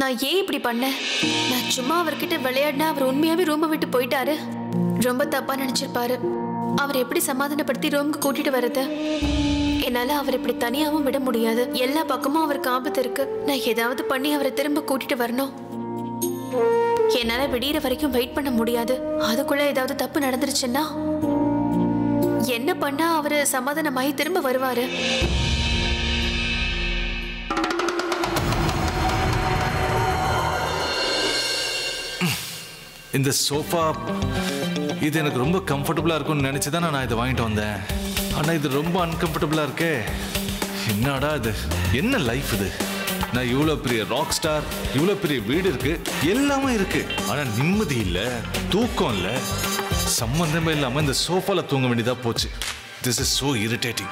நான் ஏன் இப்படி பண்ணேன் நான் சும்மா அவர்கிட்ட விளையாடினா அவர் உண்மையாவே ரூமை விட்டு போயிட்டாரு ரொம்ப தப்பா நினைச்சிருப்பாரு அவர் எப்படி சமாதானப்படுத்தி ரூமுக்கு கூட்டிட்டு வர்றது என்னால அவர் இப்படி தனியாவும் விட முடியாது எல்லா பக்கமும் அவருக்கு ஆபத்து இருக்கு நான் ஏதாவது பண்ணி அவரை திரும்ப கூட்டிட்டு வரணும் என்னால விடியற வரைக்கும் வெயிட் பண்ண முடியாது அதுக்குள்ள ஏதாவது தப்பு நடந்துருச்சுன்னா என்ன பண்ணா அவரு சமாதானமாயி திரும்ப வருவாரு இந்த சோஃபா இது எனக்கு ரொம்ப கம்ஃபர்டபுளாக இருக்கும்னு நினச்சி தான் நான் இதை வாங்கிட்டு வந்தேன் ஆனால் இது ரொம்ப அன்கம்ஃபர்டபுளாக இருக்கே என்னடா இது என்ன லைஃப் இது நான் இவ்வளோ பெரிய ராக் ஸ்டார் இவ்வளோ பெரிய வீடு இருக்கு எல்லாமே இருக்கு ஆனால் நிம்மதி இல்லை தூக்கம் இல்லை சம்மந்தமே இல்லாமல் இந்த சோஃபாவில் தூங்க வேண்டியதாக போச்சு திஸ் இஸ் ஸோ இரிட்டேட்டிங்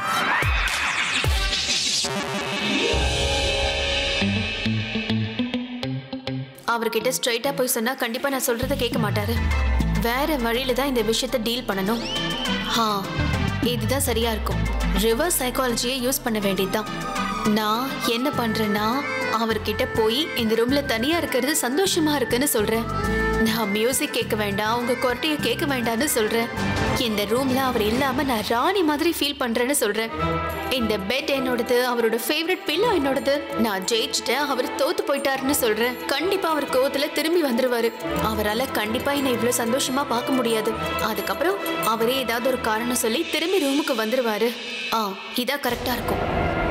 அவர்கிட்ட ஸ்ட்ரைட்டா போய் சொன்னா கண்டிப்பா நான் சொல்றத கேட்க மாட்டாரு வேற வழியில தான் இந்த விஷயத்தை டீல் பண்ணணும் ஹா இதுதான் சரியா இருக்கும் ரிவர்ஸ் சைக்காலஜியை யூஸ் பண்ண வேண்டியதுதான் நான் என்ன பண்றேன்னா அவர்கிட்ட போய் இந்த ரூம்ல தனியா இருக்கிறது சந்தோஷமா இருக்குன்னு சொல்றேன் நான் மியூசிக் கேட்க வேண்டாம் உங்க கொரட்டையை கேட்க வேண்டாம்னு சொல்றேன் இந்த ரூம்ல அவர் இல்லாம நான் ராணி மாதிரி ஃபீல் பண்றேன்னு சொல்றேன் இந்த பெட் என்னோடது அவரோட ஃபேவரட் பில்லோ என்னோடது நான் ஜெயிச்சிட்டேன் அவர் தோத்து போயிட்டாருன்னு சொல்றேன் கண்டிப்பா அவர் கோவத்துல திரும்பி வந்துருவாரு அவரால கண்டிப்பா என்னை இவ்வளவு சந்தோஷமா பார்க்க முடியாது அதுக்கப்புறம் அவரே ஏதாவது ஒரு காரணம் சொல்லி திரும்பி ரூமுக்கு வந்துருவாரு ஆ இதா கரெக்டா இருக்கும்